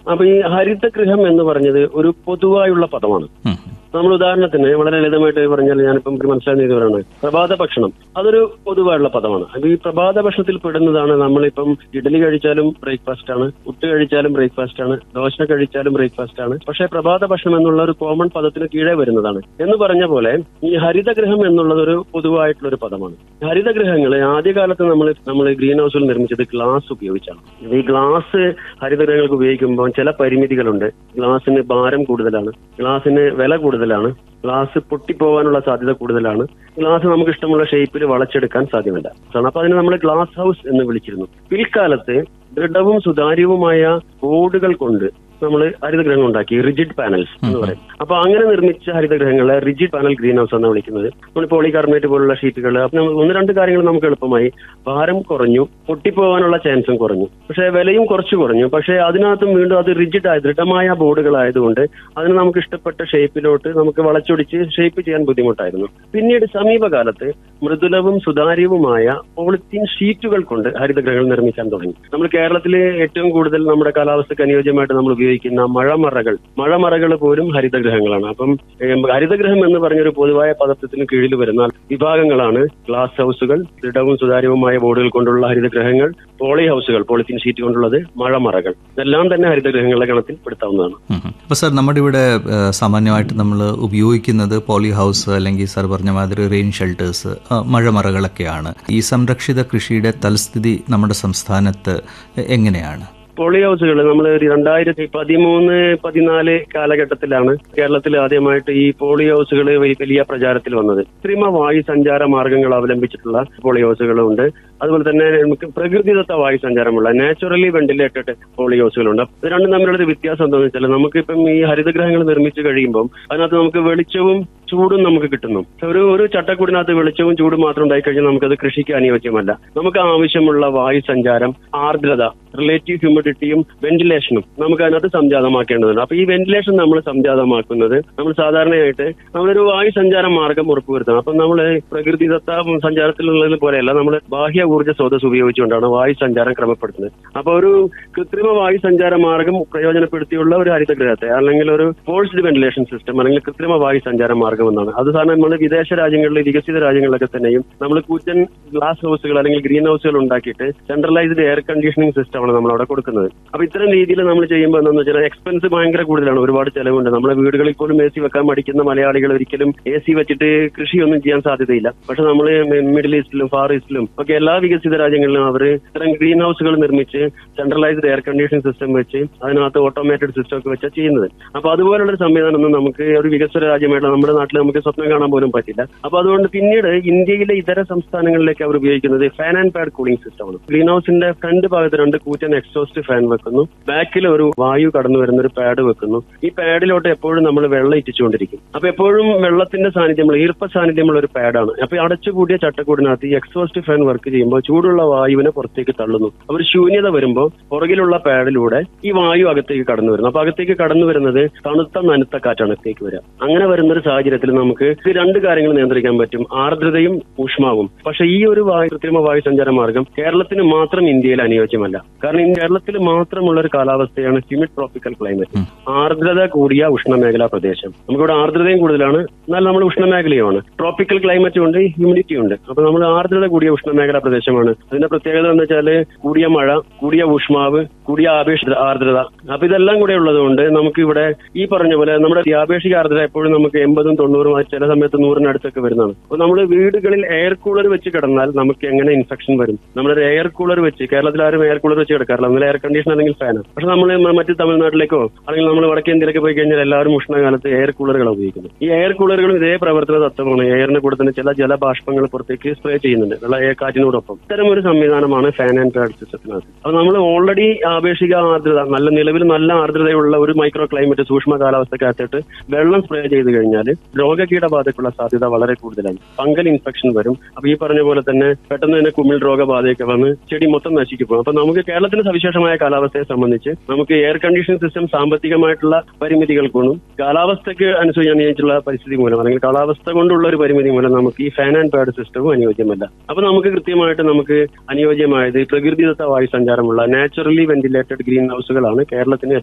അപ്പൊ ഈ ഹരിതഗൃഹം എന്ന് പറഞ്ഞത് ഒരു പൊതുവായുള്ള പദമാണ് ഉം. നമ്മൾ ഉദാഹരണത്തിന് വളരെ ലളിതമായിട്ട് പറഞ്ഞാൽ ഞാനിപ്പം മനസ്സിലാകുന്ന ഇത് പറയുന്നത് പ്രഭാത ഭക്ഷണം അതൊരു പൊതുവായുള്ള പദമാണ് അപ്പൊ ഈ പ്രഭാത ഭക്ഷണത്തിൽ പെടുന്നതാണ് നമ്മളിപ്പം ഇഡലി കഴിച്ചാലും ബ്രേക്ക്ഫാസ്റ്റ് ആണ് പുട്ട് കഴിച്ചാലും ബ്രേക്ക്ഫാസ്റ്റ് ആണ് ദോശ കഴിച്ചാലും ബ്രേക്ക്ഫാസ്റ്റ് ആണ് പക്ഷേ പ്രഭാത ഭക്ഷണം എന്നുള്ള ഒരു കോമൺ പദത്തിന് കീഴേ വരുന്നതാണ് എന്ന് പറഞ്ഞ പോലെ ഈ ഹരിതഗൃഹം എന്നുള്ളത് ഒരു പൊതുവായിട്ടുള്ള ഒരു പദമാണ് ഹരിതഗൃഹങ്ങൾ ആദ്യകാലത്ത് നമ്മൾ നമ്മൾ ഗ്രീൻ ഹൗസിൽ നിർമ്മിച്ചത് ഗ്ലാസ് ഉപയോഗിച്ചാണ് ഈ ഗ്ലാസ് ഹരിതഗൃഹങ്ങൾക്ക് ഉപയോഗിക്കുമ്പോൾ ചില പരിമിതികളുണ്ട് ഗ്ലാസിന് ഭാരം കൂടുതലാണ് ഗ്ലാസിന് വില കൂടുതലാണ് ഗ്ലാസ് പൊട്ടിപ്പോവാനുള്ള സാധ്യത കൂടുതലാണ് ഗ്ലാസ് നമുക്ക് ഇഷ്ടമുള്ള ഷേപ്പിൽ വളച്ചെടുക്കാൻ സാധ്യമല്ല അപ്പൊ അതിന് നമ്മൾ ഗ്ലാസ് ഹൗസ് എന്ന് വിളിച്ചിരുന്നു പിൽക്കാലത്ത് ദൃഢവും സുതാര്യവുമായ ബോർഡുകൾ കൊണ്ട് നമ്മൾ ഹരിതഗ്രഹങ്ങൾ ഉണ്ടാക്കി റിജിഡ് പാനൽസ് എന്ന് പറയും അപ്പൊ അങ്ങനെ നിർമ്മിച്ച ഹരിതഗ്രഹങ്ങളെ റിജിഡ് പാനൽ ഗ്രീൻ ഹൗസ് എന്നാണ് വിളിക്കുന്നത് നമ്മൾ പോളികാർബണേറ്റ് പോലുള്ള ഷീറ്റുകൾ അപ്പൊ നമ്മൾ ഒന്ന് രണ്ട് കാര്യങ്ങൾ നമുക്ക് എളുപ്പമായി ഭാരം കുറഞ്ഞു പൊട്ടിപ്പോവാനുള്ള ചാൻസും കുറഞ്ഞു പക്ഷേ വിലയും കുറച്ച് കുറഞ്ഞു പക്ഷേ അതിനകത്തും വീണ്ടും അത് റിജിഡ് ആയ ദൃഢമായ ബോർഡുകളായതുകൊണ്ട് അതിന് നമുക്ക് ഇഷ്ടപ്പെട്ട ഷേപ്പിലോട്ട് നമുക്ക് വളച്ചൊടിച്ച് ഷേപ്പ് ചെയ്യാൻ ബുദ്ധിമുട്ടായിരുന്നു പിന്നീട് സമീപകാലത്ത് മൃദുലവും സുതാര്യവുമായ പോളിത്തീൻ ഷീറ്റുകൾ കൊണ്ട് ഹരിതഗ്രഹങ്ങൾ നിർമ്മിക്കാൻ തുടങ്ങി നമ്മൾ കേരളത്തിലെ ഏറ്റവും കൂടുതൽ നമ്മുടെ കാലാവസ്ഥയ്ക്ക് അനുയോജ്യമായിട്ട് നമ്മൾ ഉപയോഗിക്കുന്ന മഴമറകൾ മഴമറകൾ പോലും ഹരിതഗ്രഹങ്ങളാണ് അപ്പം ഏം, ഹരിതഗ്രഹം എന്ന് പറഞ്ഞൊരു പൊതുവായ പദത്തിന് കീഴിൽ വരുന്ന വിഭാഗങ്ങളാണ് ഗ്ലാസ് ഹൗസുകൾ ദൃഢവും സുതാര്യവുമായ ബോർഡുകൾ കൊണ്ടുള്ള ഹരിതഗ്രഹങ്ങൾ പോളി ഹൗസുകൾ പോളിത്തീൻ ഷീറ്റ് കൊണ്ടുള്ളത് മഴമറകൾ ഇതെല്ലാം തന്നെ ഹരിതഗ്രഹങ്ങളുടെ ഗണത്തിൽ പെടുത്താവുന്നതാണ് ഉം. അപ്പോൾ സാർ നമ്മുടെ ഇവിടെ ഏഹ്, സാമാന്യമായിട്ട് നമ്മൾ ഉപയോഗിക്കുന്നത് പോളി ഹൗസ് അല്ലെങ്കിൽ സാർ പറഞ്ഞ മാതിരി റെയിൻ ഷെൽട്ടേഴ്സ് മഴമറകളൊക്കെയാണ് ഈ സംരക്ഷിത കൃഷിയുടെ തൽസ്ഥിതി നമ്മുടെ സംസ്ഥാനത്ത് എങ്ങനെയാണ് പോളി ഹൗസുകൾ നമ്മൾ രണ്ടായിരത്തി പതിമൂന്ന് പതിനാല് കാലഘട്ടത്തിലാണ് കേരളത്തിൽ ആദ്യമായിട്ട് ഈ പോളി ഹൗസുകൾ വലിയ പ്രചാരത്തിൽ വന്നത് കൃത്രിമ വായു സഞ്ചാര മാർഗങ്ങൾ അവലംബിച്ചിട്ടുള്ള പോളി ഹൗസുകളുണ്ട് അതുപോലെ തന്നെ നമുക്ക് പ്രകൃതിദത്ത വായു സഞ്ചാരമുള്ള നാച്ചുറലി വെന്റിലേറ്റഡ് പോളി ഹൗസുകളുണ്ട് ഇത് രണ്ടും തമ്മിലുള്ള ഒരു വ്യത്യാസം എന്താണെന്ന് വെച്ചാൽ നമുക്കിപ്പം ഈ ഹരിതഗ്രഹങ്ങൾ നിർമ്മിച്ചു കഴിയുമ്പോൾ അതിനകത്ത് നമുക്ക് വെളിച്ചവും ചൂടും നമുക്ക് കിട്ടുന്നു പക്ഷെ ഒരു ഒരു ചട്ടക്കൂടിനകത്ത് വെളിച്ചവും ചൂടും മാത്രം ഉണ്ടായി കഴിഞ്ഞാൽ നമുക്കത് കൃഷിക്ക് അനുയോജ്യമല്ല നമുക്ക് ആവശ്യമുള്ള വായു സഞ്ചാരം ആർദ്രത റിലേറ്റീവ് ഹ്യൂമിഡിറ്റിയും വെന്റിലേഷനും നമുക്ക് അതിനകത്ത് സംജാതമാക്കേണ്ടതുണ്ട് അപ്പൊ ഈ വെന്റിലേഷൻ നമ്മൾ സംജാതമാക്കുന്നത് നമ്മൾ സാധാരണയായിട്ട് നമ്മളൊരു വായു സഞ്ചാര മാർഗം ഉറപ്പുവരുത്തണം അപ്പൊ നമ്മൾ പ്രകൃതിദത്ത സഞ്ചാരത്തിലുള്ളത് പോലെയല്ല നമ്മൾ ബാഹ്യ ഊർജ്ജ സ്രോതസ് ഉപയോഗിച്ചുകൊണ്ടാണ് വായു സഞ്ചാരം ക്രമപ്പെടുത്തുന്നത് അപ്പൊ ഒരു കൃത്രിമ വായു സഞ്ചാര മാർഗം പ്രയോജനപ്പെടുത്തിയുള്ള ഒരു ഹരിതഗ്രഹത്തെ അല്ലെങ്കിൽ ഒരു ഫോഴ്സ്ഡ് വെന്റിലേഷൻ സിസ്റ്റം അല്ലെങ്കിൽ കൃത്രിമ വായു സഞ്ചാര മാർഗം എന്നാണ് അത് സാധാരണ നമ്മൾ വിദേശ രാജ്യങ്ങളിൽ വികസിത രാജ്യങ്ങളിലൊക്കെ തന്നെയും നമ്മൾ കൂറ്റൻ ഗ്ലാസ് ഹൗസുകൾ അല്ലെങ്കിൽ ഗ്രീൻ ഹൗസുകൾ ഉണ്ടാക്കിയിട്ട് സെൻട്രലൈസ്ഡ് എയർ കണ്ടീഷനിങ് സിസ്റ്റമാണ് നമ്മൾ അവിടെ കൊടുക്കുന്നത് അപ്പൊ ഇത്തരം രീതിയിൽ നമ്മൾ ചെയ്യുമ്പോൾ എന്താണെന്ന് വെച്ചാൽ എക്സ്പെൻസ് ഭയങ്കര കൂടുതലാണ് ഒരുപാട് ചെലവുണ്ട് നമ്മുടെ വീടുകളിൽ പോലും എ സി വെക്കാൻ മടിക്കുന്ന മലയാളികൾ ഒരിക്കലും എ സി വെച്ചിട്ട് കൃഷിയൊന്നും ചെയ്യാൻ സാധ്യതയില്ല പക്ഷെ നമ്മൾ മിഡിൽ ഈസ്റ്റിലും ഫാർ ഈസ്റ്റിലും ഒക്കെ എല്ലാ വികസിത രാജ്യങ്ങളിലും അവർ ഇത്തരം ഗ്രീൻ ഹൗസുകൾ നിർമ്മിച്ച് സെൻട്രലൈസ്ഡ് എയർ കണ്ടീഷനിങ് സിസ്റ്റം വെച്ച് അതിനകത്ത് ഓട്ടോമേറ്റഡ് സിസ്റ്റം ഒക്കെ വെച്ചാൽ ചെയ്യുന്നത് അപ്പൊ അതുപോലുള്ള ഒരു സംവിധാനം ഒന്നും നമുക്ക് ഒരു വികസിത രാജ്യമായിട്ട് നമ്മുടെ നാട്ടിൽ നമുക്ക് സ്വപ്നം കാണാൻ പോലും പറ്റില്ല അപ്പൊ അതുകൊണ്ട് പിന്നീട് ഇന്ത്യയിലെ ഇതര സംസ്ഥാനങ്ങളിലേക്ക് അവർ ഉപയോഗിക്കുന്നത് ഫാൻ ആൻഡ് പാഡ് കൂളിംഗ് സിസ്റ്റമാണ് ഗ്രീൻ ഹൗസിന്റെ ഫ്രണ്ട് ഭാഗത്ത് രണ്ട് കൂറ്റൻ എക്സോസ്റ്റ് ഫാൻ വെക്കുന്നു ബാക്കിൽ ഒരു വായു കടന്നു വരുന്ന ഒരു പാഡ് വെക്കുന്നു ഈ പാഡിലോട്ട് എപ്പോഴും നമ്മൾ വെള്ളം ഇറ്റിച്ചുകൊണ്ടിരിക്കും അപ്പൊ എപ്പോഴും വെള്ളത്തിന്റെ സാന്നിധ്യമുള്ള ഈർപ്പ സാന്നിധ്യമുള്ള ഒരു പാഡാണ് അപ്പൊ ഈ അടച്ചുകൂടിയ ചട്ടക്കൂടിനകത്ത് ഈ എക്സോസ്റ്റ് ഫാൻ വർക്ക് ചെയ്യുമ്പോൾ ചൂടുള്ള വായുവിനെ പുറത്തേക്ക് തള്ളുന്നു അപ്പൊ ഒരു ശൂന്യത വരുമ്പോൾ പുറകിലുള്ള പാഡിലൂടെ ഈ വായു അകത്തേക്ക് കടന്നു വരുന്നു അപ്പൊ അകത്തേക്ക് കടന്നു വരുന്നത് തണുത്ത നനുത്ത കാറ്റാണ് അകത്തേക്ക് വരിക അങ്ങനെ വരുന്ന ഒരു സാഹചര്യത്തിൽ നമുക്ക് ഇത് രണ്ട് കാര്യങ്ങൾ നിയന്ത്രിക്കാൻ പറ്റും ആർദ്രതയും ഊഷ്മാവും പക്ഷെ ഈ ഒരു വായു കൃത്രിമ വായു സഞ്ചാര മാർഗം കേരളത്തിന് മാത്രം ഇന്ത്യയിൽ അനുയോജ്യമല്ല കാരണം ഈ കേരളത്തിൽ മാത്രമുള്ള ഒരു കാലാവസ്ഥയാണ് ഹ്യൂമിഡ് ട്രോപ്പിക്കൽ ക്ലൈമറ്റ് ആർദ്രത കൂടിയ ഉഷ്ണമേഖലാ പ്രദേശം നമുക്കിവിടെ ആർദ്രതയും കൂടുതലാണ് എന്നാൽ നമ്മൾ ഉഷ്ണമേഖലയുമാണ് ട്രോപ്പിക്കൽ ക്ലൈമറ്റും ഉണ്ട് ഹ്യൂമിഡിറ്റി ഉണ്ട് അപ്പൊ നമ്മൾ ആർദ്രത കൂടിയ ഉഷ്ണമേഖലാ പ്രദേശമാണ് അതിന്റെ പ്രത്യേകത എന്ന് വെച്ചാൽ കൂടിയ മഴ കൂടിയ ഊഷ്മാവ് കൂടിയ ആപേക്ഷിക ആർദ്രത അപ്പൊ ഇതെല്ലാം കൂടെ ഉള്ളതുകൊണ്ട് നമുക്ക് ഇവിടെ ഈ പറഞ്ഞ പോലെ നമ്മുടെ ഈ ആപേക്ഷിക ആർദ്രത എപ്പോഴും നമുക്ക് എൺപതും തൊണ്ണൂറും ആ ചില സമയത്ത് നൂറിനടുത്തൊക്കെ വരുന്നതാണ് അപ്പൊ നമ്മൾ വീടുകളിൽ എയർ കൂളർ വെച്ച് കിടന്നാൽ നമുക്ക് എങ്ങനെ ഇൻഫെക്ഷൻ വരും നമ്മളൊരു എയർ കൂളർ വെച്ച് കേരളത്തിൽ ആരും എയർ കൂളർ വെച്ച് കിടക്കാറില്ല നമ്മൾ എയർ കണ്ടീഷൻ അല്ലെങ്കിൽ ഫാൻ പക്ഷെ നമ്മൾ മറ്റ് തമിഴ്നാട്ടിലേക്കോ അല്ലെങ്കിൽ നമ്മൾ വടക്കേ ഇന്ത്യയിലേക്ക് പോയി കഴിഞ്ഞാൽ എല്ലാവരും ഉഷ്ണകാലത്ത് എയർ കൂളറുകൾ ഉപയോഗിക്കുന്നത് ഈ എയർ കൂളറുകളും ഇതേ പ്രവർത്തന തത്വമാണ് എയറിന് കൂടെ തന്നെ ചില ജലബാഷ്പങ്ങൾ പുറത്തേക്ക് സ്പ്രേ ചെയ്യുന്നുണ്ട് വെള്ള എയർ കാറ്റിനോടൊപ്പം ഇത്തരം ഒരു സംവിധാനമാണ് ഫാൻ ആൻഡ് പാഡ് സിസ്റ്റത്തിനകത്ത് അപ്പൊ നമ്മൾ ഓൾറെഡി ആപേക്ഷിക ആർദ്രത നല്ല നിലവിൽ നല്ല ആർദ്രതയുള്ള ഒരു മൈക്രോ ക്ലൈമറ്റ് സൂക്ഷ്മ കാലാവസ്ഥക്കകത്തിട്ട് വെള്ളം സ്പ്രേ ചെയ്ത് കഴിഞ്ഞാൽ രോഗകീടബാധയ്ക്കുള്ള സാധ്യത വളരെ കൂടുതലാണ് ഫംഗൽ ഇൻഫെക്ഷൻ വരും അപ്പൊ ഈ പറഞ്ഞ പോലെ തന്നെ പെട്ടെന്ന് തന്നെ കുമിൾ രോഗബാധയൊക്കെ വന്ന് ചെടി മൊത്തം നശിക്കും പോകും അപ്പൊ നമുക്ക് കേരളത്തിന് സവിശേഷമായ കാലാവസ്ഥയെ സംബന്ധിച്ച് നമുക്ക് എയർ കണ്ടീഷൻ സിസ്റ്റം സാമ്പത്തികമായിട്ടുള്ള പരിമിതികൾ കൊണ്ടും കാലാവസ്ഥയ്ക്ക് അനുസരിച്ച് നിയമിച്ചുള്ള പരിസ്ഥിതി മൂലം അല്ലെങ്കിൽ കാലാവസ്ഥ കൊണ്ടുള്ള ഒരു പരിമിതി മൂലം നമുക്ക് ഈ ഫാൻ ആൻഡ് പാഡ് സിസ്റ്റവും അനുയോജ്യമല്ല അപ്പൊ നമുക്ക് കൃത്യമായിട്ട് നമുക്ക് അനുയോജ്യമായത് പ്രകൃതിദത്ത വായു സഞ്ചാരമുള്ള നാച്ചുറലി വെന്റിലേറ്റഡ് ഗ്രീൻ ഹൗസുകളാണ് കേരളത്തിന്